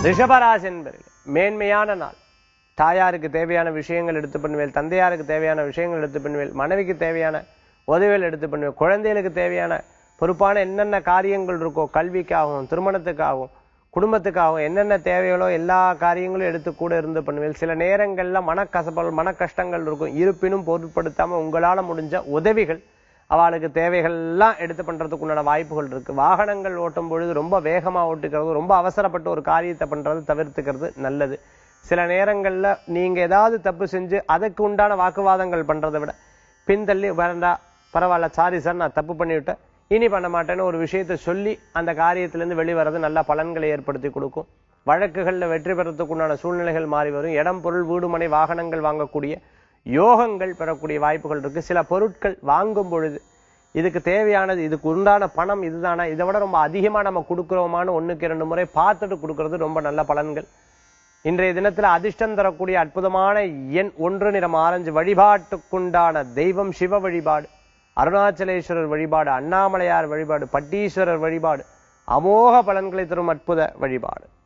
ரிஷபராசி என்பர்கள் மேன்மையான நாள் தாயாருக்கு தேவையான விஷயங்கள் எடுத்து பண்ணுவேல் தந்தையாருக்கு தேவையான விஷயங்கள் எடுத்து பண்ணுவேல் மனைவிக்கு தேவையான உதவிகள் எடுத்து பண்ணுவேல் குழந்தைகளுக்கு தேவையான பொறுப்பான என்னென்ன காரியங்கள் இருக்கோ கல்விக்காகவும் திருமணத்துக்காகவும் குடும்பத்துக்காகவும் என்னென்ன தேவைகளோ எல்லா காரியங்களும் எடுத்து கூட இருந்து பண்ணுவேன் சில நேரங்கள்ல மனக்கசப்பல் மன கஷ்டங்கள் இருக்கும் இருப்பினும் பொருட்படுத்தாம உங்களால முடிஞ்ச உதவிகள் அவளுக்கு தேவைகள்லாம் எடுத்து பண்றதுக்கு உண்டான வாய்ப்புகள் இருக்கு வாகனங்கள் ஓட்டும் பொழுது ரொம்ப வேகமா ஓட்டுக்கிறது ரொம்ப அவசரப்பட்டு ஒரு காரியத்தை பண்றது தவிர்த்துக்கிறது நல்லது சில நேரங்கள்ல நீங்க ஏதாவது தப்பு செஞ்சு அதுக்கு உண்டான வாக்குவாதங்கள் பண்றதை விட பின்தள்ளி வேண்டா பரவாயில்ல சாரி சார் நான் தப்பு பண்ணிவிட்டேன் இனி பண்ண மாட்டேன்னு ஒரு விஷயத்தை சொல்லி அந்த காரியத்திலிருந்து வெளிவரது நல்ல பலன்களை ஏற்படுத்தி கொடுக்கும் வழக்குகள்ல வெற்றி பெறத்துக்கு உண்டான சூழ்நிலைகள் மாறி வரும் இடம் பொருள் வீடு மனை வாகனங்கள் வாங்கக்கூடிய யோகங்கள் பெறக்கூடிய வாய்ப்புகள் இருக்கு சில பொருட்கள் வாங்கும் பொழுது இதுக்கு தேவையானது இதுக்கு உண்டான பணம் இதுதானா இதை விட ரொம்ப அதிகமா நம்ம கொடுக்குறோமான்னு ஒண்ணுக்கு இரண்டு முறை பார்த்துட்டு கொடுக்கறது ரொம்ப நல்ல பலன்கள் இன்றைய தினத்துல அதிர்ஷ்டம் தரக்கூடிய அற்புதமான எண் ஒன்று நிறம் ஆரஞ்சு வழிபாட்டுக்குண்டான தெய்வம் சிவ வழிபாடு அருணாச்சலேஸ்வரர் வழிபாடு அண்ணாமலையார் வழிபாடு பட்டீஸ்வரர் வழிபாடு அமோக பலன்களை தரும் அற்புத வழிபாடு